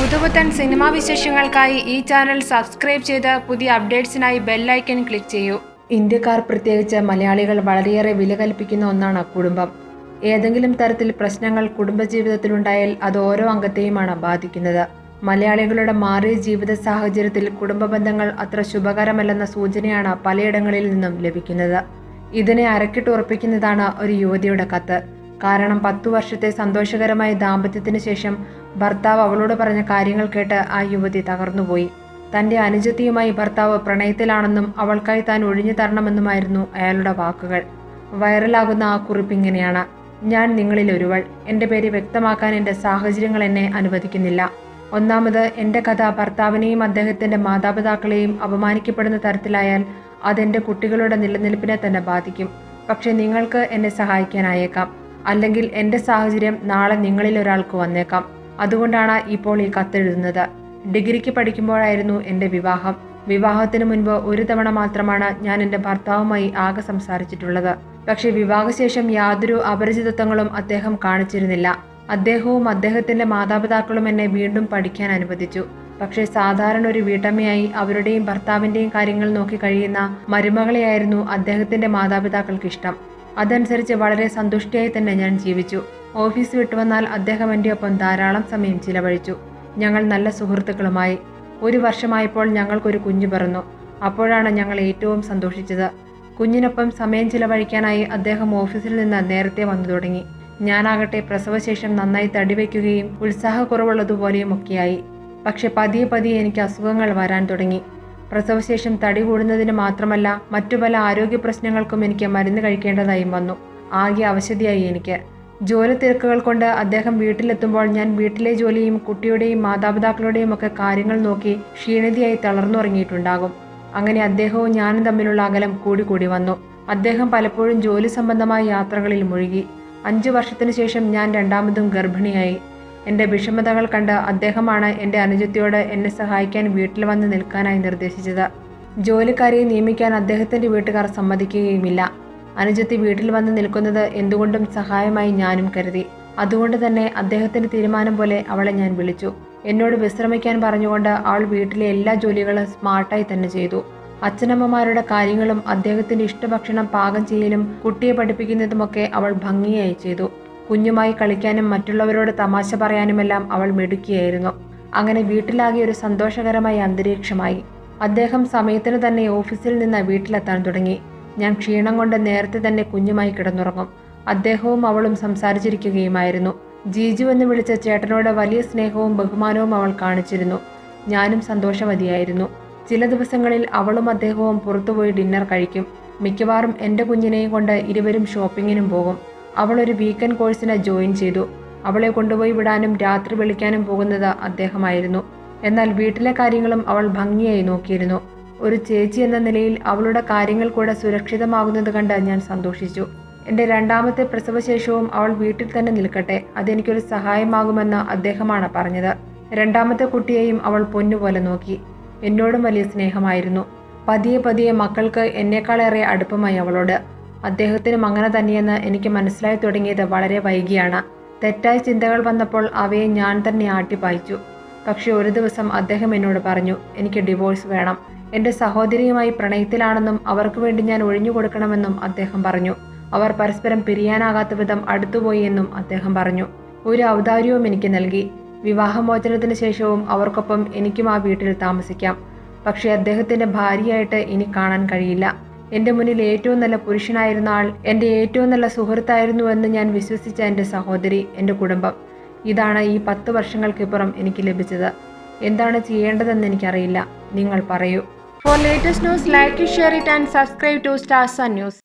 പുതുപുത്തൻ സിനിമാ വിശേഷങ്ങൾക്കായി ഈ channel subscribe ചെയ്ത് പുതിയ അപ്ഡേറ്റ്സിനായി ബെല്ലൈക്കൺ ക്ലിക്ക് ചെയ്യൂ ഇന്ത്യക്കാർ പ്രത്യേകിച്ച് മലയാളികൾ വളരെയേറെ വില കൽപ്പിക്കുന്ന ഒന്നാണ് കുടുംബം ഏതെങ്കിലും തരത്തിൽ പ്രശ്നങ്ങൾ കുടുംബജീവിതത്തിലുണ്ടായാൽ അത് ഓരോ അംഗത്തെയുമാണ് ബാധിക്കുന്നത് മലയാളികളുടെ മാറിയ ജീവിത സാഹചര്യത്തിൽ കുടുംബ ബന്ധങ്ങൾ അത്ര ശുഭകരമല്ലെന്ന സൂചനയാണ് പലയിടങ്ങളിൽ നിന്നും ലഭിക്കുന്നത് ഇതിനെ അരക്കിട്ടുറപ്പിക്കുന്നതാണ് ഒരു യുവതിയുടെ കത്ത് കാരണം പത്തു വർഷത്തെ സന്തോഷകരമായ ദാമ്പത്യത്തിന് ശേഷം ഭർത്താവ് അവളോട് പറഞ്ഞ കാര്യങ്ങൾ കേട്ട് ആ യുവതി തകർന്നുപോയി തന്റെ അനുജത്തിയുമായി ഭർത്താവ് പ്രണയത്തിലാണെന്നും അവൾക്കായി താൻ ഒഴിഞ്ഞു തരണമെന്നുമായിരുന്നു അയാളുടെ വാക്കുകൾ വൈറലാകുന്ന ആ കുറിപ്പ് ഇങ്ങനെയാണ് ഞാൻ നിങ്ങളിൽ ഒരുവൾ എൻ്റെ പേര് വ്യക്തമാക്കാൻ എൻ്റെ സാഹചര്യങ്ങൾ എന്നെ അനുവദിക്കുന്നില്ല ഒന്നാമത് എൻ്റെ കഥ ഭർത്താവിനെയും അദ്ദേഹത്തിൻ്റെ മാതാപിതാക്കളെയും അപമാനിക്കപ്പെടുന്ന തരത്തിലായാൽ അതെൻ്റെ കുട്ടികളുടെ നിലനിൽപ്പിനെ തന്നെ ബാധിക്കും പക്ഷെ നിങ്ങൾക്ക് എന്നെ സഹായിക്കാനായേക്കാം അല്ലെങ്കിൽ എൻ്റെ സാഹചര്യം നാളെ നിങ്ങളിൽ ഒരാൾക്ക് വന്നേക്കാം അതുകൊണ്ടാണ് ഇപ്പോൾ ഈ കത്തെഴുതുന്നത് ഡിഗ്രിക്ക് പഠിക്കുമ്പോഴായിരുന്നു എൻ്റെ വിവാഹം വിവാഹത്തിന് മുൻപ് ഒരു തവണ മാത്രമാണ് ഞാൻ എൻ്റെ ഭർത്താവുമായി ആകെ സംസാരിച്ചിട്ടുള്ളത് പക്ഷേ വിവാഹശേഷം യാതൊരു അപരിചിതത്വങ്ങളും അദ്ദേഹം കാണിച്ചിരുന്നില്ല അദ്ദേഹവും അദ്ദേഹത്തിന്റെ മാതാപിതാക്കളും എന്നെ വീണ്ടും പഠിക്കാൻ അനുവദിച്ചു പക്ഷേ സാധാരണ ഒരു വീട്ടമ്മയായി അവരുടെയും ഭർത്താവിന്റെയും കാര്യങ്ങൾ നോക്കി കഴിയുന്ന മരുമകളെയായിരുന്നു അദ്ദേഹത്തിന്റെ മാതാപിതാക്കൾക്ക് ഇഷ്ടം അതനുസരിച്ച് വളരെ സന്തുഷ്ടിയായി തന്നെ ഞാൻ ജീവിച്ചു ഓഫീസ് വിട്ടുവന്നാൽ അദ്ദേഹം എൻ്റെ ഒപ്പം ധാരാളം സമയം ചിലവഴിച്ചു ഞങ്ങൾ നല്ല സുഹൃത്തുക്കളുമായി ഒരു വർഷമായപ്പോൾ ഞങ്ങൾക്കൊരു കുഞ്ഞു പിറന്നു അപ്പോഴാണ് ഞങ്ങൾ ഏറ്റവും സന്തോഷിച്ചത് കുഞ്ഞിനൊപ്പം സമയം ചിലവഴിക്കാനായി അദ്ദേഹം ഓഫീസിൽ നിന്ന് നേരത്തെ വന്നു തുടങ്ങി ഞാനാകട്ടെ പ്രസവശേഷം നന്നായി തടിവെക്കുകയും ഉത്സാഹക്കുറവുള്ളതുപോലെയും ഒക്കെയായി പക്ഷെ പതിയെ പതിയെ എനിക്ക് അസുഖങ്ങൾ വരാൻ തുടങ്ങി പ്രസവശേഷം തടി കൂടുന്നതിന് മാത്രമല്ല മറ്റു പല ആരോഗ്യ പ്രശ്നങ്ങൾക്കും എനിക്ക് മരുന്ന് കഴിക്കേണ്ടതായും വന്നു ആകെ അവശതയായി എനിക്ക് ജോലി തിരക്കുകൾ കൊണ്ട് അദ്ദേഹം വീട്ടിലെത്തുമ്പോൾ ഞാൻ വീട്ടിലെ ജോലിയും കുട്ടിയുടെയും മാതാപിതാക്കളുടെയും ഒക്കെ കാര്യങ്ങൾ നോക്കി ക്ഷീണിതയായി തളർന്നുറങ്ങിയിട്ടുണ്ടാകും അങ്ങനെ അദ്ദേഹവും ഞാനും തമ്മിലുള്ള അകലം കൂടി കൂടി വന്നു അദ്ദേഹം പലപ്പോഴും ജോലി സംബന്ധമായ യാത്രകളിൽ മുഴുകി അഞ്ചു വർഷത്തിനു ശേഷം ഞാൻ രണ്ടാമതും ഗർഭിണിയായി എൻ്റെ വിഷമതകൾ കണ്ട് അദ്ദേഹമാണ് എൻ്റെ അനുജത്തിയോട് എന്നെ സഹായിക്കാൻ വീട്ടിൽ വന്ന് നിൽക്കാനായി നിർദ്ദേശിച്ചത് ജോലിക്കാരിയെ നിയമിക്കാൻ അദ്ദേഹത്തിൻ്റെ വീട്ടുകാർ സമ്മതിക്കുകയുമില്ല അനുജത്തി വീട്ടിൽ വന്ന് നിൽക്കുന്നത് എന്തുകൊണ്ടും സഹായമായി ഞാനും കരുതി അതുകൊണ്ട് തന്നെ അദ്ദേഹത്തിന്റെ തീരുമാനം പോലെ അവളെ ഞാൻ വിളിച്ചു എന്നോട് വിശ്രമിക്കാൻ പറഞ്ഞുകൊണ്ട് അവൾ വീട്ടിലെ എല്ലാ ജോലികളും സ്മാർട്ടായി തന്നെ ചെയ്തു അച്ഛനമ്മമാരുടെ കാര്യങ്ങളും അദ്ദേഹത്തിന്റെ ഇഷ്ടഭക്ഷണം പാകം ചെയ്യലും കുട്ടിയെ പഠിപ്പിക്കുന്നതുമൊക്കെ അവൾ ഭംഗിയായി ചെയ്തു കുഞ്ഞുമായി കളിക്കാനും മറ്റുള്ളവരോട് തമാശ പറയാനുമെല്ലാം അവൾ മിടുക്കിയായിരുന്നു അങ്ങനെ വീട്ടിലാകെ ഒരു സന്തോഷകരമായ അന്തരീക്ഷമായി അദ്ദേഹം സമയത്തിന് തന്നെ ഓഫീസിൽ നിന്ന് വീട്ടിലെത്താൻ തുടങ്ങി ഞാൻ ക്ഷീണം കൊണ്ട് നേരത്തെ തന്നെ കുഞ്ഞുമായി കിടന്നുറങ്ങും അദ്ദേഹവും അവളും സംസാരിച്ചിരിക്കുകയുമായിരുന്നു ജീജു എന്ന് വിളിച്ച ചേട്ടനോട് വലിയ സ്നേഹവും ബഹുമാനവും അവൾ കാണിച്ചിരുന്നു ഞാനും സന്തോഷവതിയായിരുന്നു ചില ദിവസങ്ങളിൽ അവളും അദ്ദേഹവും പുറത്തുപോയി ഡിന്നർ കഴിക്കും മിക്കവാറും എൻ്റെ കുഞ്ഞിനെയും കൊണ്ട് ഇരുവരും ഷോപ്പിങ്ങിനും പോകും അവൾ ഒരു വീക്കെൻഡ് കോഴ്സിന് ജോയിൻ ചെയ്തു അവളെ കൊണ്ടുപോയി വിടാനും രാത്രി വിളിക്കാനും പോകുന്നത് അദ്ദേഹമായിരുന്നു എന്നാൽ വീട്ടിലെ കാര്യങ്ങളും അവൾ ഭംഗിയായി നോക്കിയിരുന്നു ഒരു ചേച്ചി എന്ന നിലയിൽ അവളുടെ കാര്യങ്ങൾ കൂടെ സുരക്ഷിതമാകുന്നത് കണ്ട് ഞാൻ സന്തോഷിച്ചു എൻ്റെ രണ്ടാമത്തെ പ്രസവശേഷവും അവൾ വീട്ടിൽ തന്നെ നിൽക്കട്ടെ അതെനിക്കൊരു സഹായമാകുമെന്ന് അദ്ദേഹമാണ് പറഞ്ഞത് രണ്ടാമത്തെ കുട്ടിയെയും അവൾ പൊന്നുപോലെ നോക്കി എന്നോടും വലിയ സ്നേഹമായിരുന്നു പതിയെ പതിയെ മക്കൾക്ക് എന്നേക്കാളേറെ അടുപ്പമായി അവളോട് അദ്ദേഹത്തിനും അങ്ങനെ തന്നെയെന്ന് എനിക്ക് മനസ്സിലായി തുടങ്ങിയത് വളരെ വൈകിയാണ് തെറ്റായ ചിന്തകൾ വന്നപ്പോൾ അവയെ ഞാൻ തന്നെ ആട്ടിപ്പായിച്ചു പക്ഷെ ഒരു ദിവസം അദ്ദേഹം എന്നോട് പറഞ്ഞു എനിക്ക് ഡിവോഴ്സ് വേണം എൻ്റെ സഹോദരിയുമായി പ്രണയത്തിലാണെന്നും അവർക്ക് വേണ്ടി ഞാൻ ഒഴിഞ്ഞു കൊടുക്കണമെന്നും അദ്ദേഹം പറഞ്ഞു അവർ പരസ്പരം പിരിയാനാകാത്ത വിധം അടുത്തുപോയി എന്നും അദ്ദേഹം പറഞ്ഞു ഒരു ഔദാര്യവും എനിക്ക് നൽകി വിവാഹമോചനത്തിന് ശേഷവും അവർക്കൊപ്പം എനിക്കും ആ വീട്ടിൽ താമസിക്കാം പക്ഷേ അദ്ദേഹത്തിന്റെ ഭാര്യയായിട്ട് ഇനി കാണാൻ കഴിയില്ല എൻ്റെ മുന്നിൽ ഏറ്റവും നല്ല പുരുഷനായിരുന്ന ആൾ എൻ്റെ ഏറ്റവും നല്ല സുഹൃത്തായിരുന്നു എന്ന് ഞാൻ വിശ്വസിച്ച എൻ്റെ സഹോദരി എൻ്റെ കുടുംബം ഇതാണ് ഈ പത്ത് വർഷങ്ങൾക്കിപ്പുറം എനിക്ക് ലഭിച്ചത് എന്താണ് ചെയ്യേണ്ടതെന്ന് എനിക്കറിയില്ല നിങ്ങൾ പറയൂ for latest news like share it and subscribe to stars news